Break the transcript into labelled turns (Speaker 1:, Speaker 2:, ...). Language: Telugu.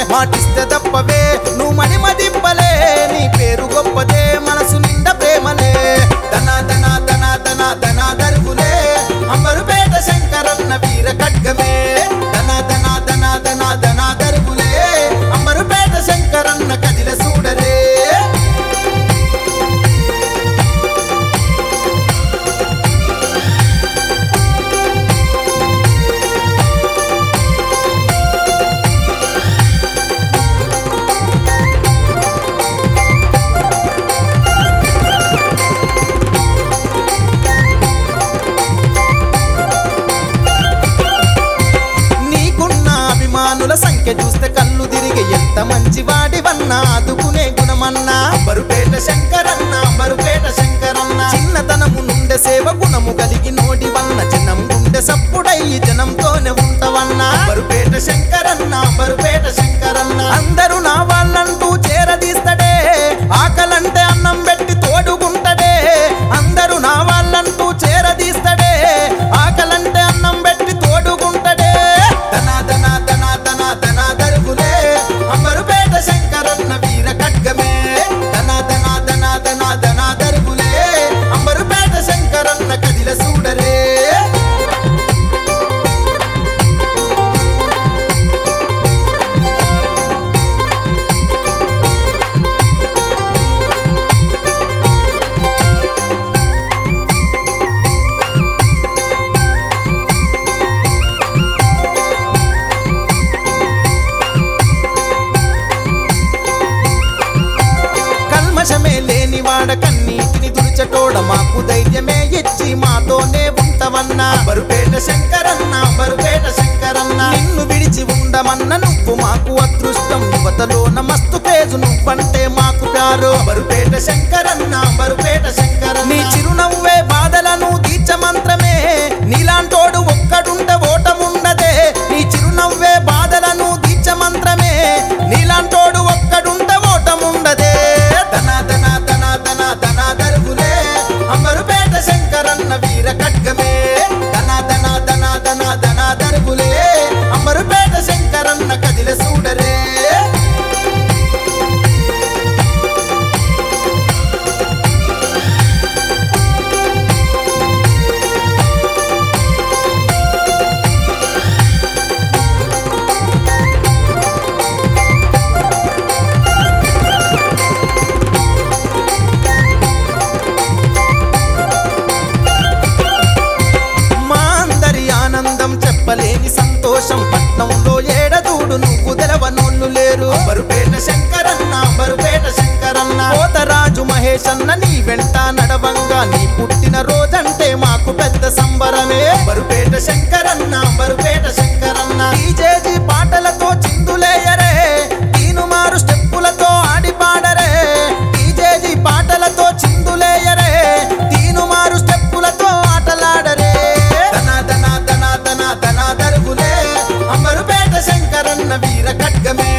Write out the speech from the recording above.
Speaker 1: మాటిస్తే తప్పవే నువ్వు మడి మదింపలే నీ పేరు గొప్పదే మనసు నిండా ప్రేమలే ధన ధన ధన ధన ధన దరుగులే అంబరుపేట శంకరన్న వీర ఖడ్గమే ధన ధన ధన ధన ధన దరుగులే అంబరుపేట శంకరన్న కదిల చూడలే నీకున్న అభిమానుల సంఖ్య చూస్తే కళ్ళు తిరిగి ఎంత మంచి వాడివన్నా ఆదుకునే గుణమన్నా అంబరుపేట శంకరన్న అంబరుపేట శంకరన్న చిన్నతనము నుండే సేవ గుణము కలిగి నోటి వన్న చిన్నం గుండె సప్పుడయ్యి జనంతోనే ఉంటవన్నా అంబరుపేట శంకరన్న అంబరుపేట శంకరన్న అందరూ నా వాళ్ళంటూ చేరదీస్తడే ఆకలంటే అన్నం పెట్టి తోడుగుంటడే అందరూ నా వాళ్ళంటూ చేరదీస్తడే ఆకలంటే అన్నం పెట్టి తోడుగుంటడే ధన ధన ధన ధన ధన దరుగులే అంబరుపేట శంకరన్న వీర ఖడ్గమే ధన ధన ధన ధన ధన దరుగులే అంబరుపేట శంకరన్న కదిల చూడలే కల్మషమే లేని వాడ కన్నీటిని దుడిచటోడ మాకు ధైర్యమే ఇచ్చి మాతోనే ఉంటవన్నా బరుపేట శంకరన్న బరుపేట శంకరన్న నిన్ను విడిచి ఉండమన్న నువ్వు మాకు అదృష్టం యువతలోన మస్తు పేజు నువ్వంటే మాకు కారు బరుపేట శంకరన్న బరుపేట శంకరన్న నీ చిరునవ్వే బాధలను తీర్చ మంత్రమే నీలాంటోడు ఒక్కడుంటే ఓటముండదే నీ చిరునవ్వే బాధలను తీర్చ మంత్రమే నీలాంటోడు ఒక్కడుంటే ఓటముండదే ధన ధన ధన ధన ధన దరుగులే అంబరుపేట శంకరన్న వీర ఖడ్గమే ధన ధన ధన ధన ధన దరుగులే అంబరుపేట శంకరన్న కదిల చూడరే మా అందరి ఆనందం చెప్పలేని సంతోషం పట్నంలో ఏడదూడు నువ్వు తెలవనోళ్ళు లేరు అంబరుపేట శంకరన్న అంబరుపేట శంకరన్న కోతరాజు మహేష్ అన్న నీ వెంట నడవంగా నీ పుట్టిన రోజంటే మాకు పెద్ద సంబరమే అంబరుపేట శంకరన్న అంబరుపేట శంకరన్న డీజేజీ పాటలతో చిందులేయరే తీనుమారు స్టెప్పులతో ఆడి పాడరే డీజేజీ పాటలతో చిందులేయరే తీనుమారు స్టెప్పులతో ఆటలాడరే ధన ధన ధన ధన ధన దరుగులే అంబరుపేట శంకరన్న వీర ఖడ్గమే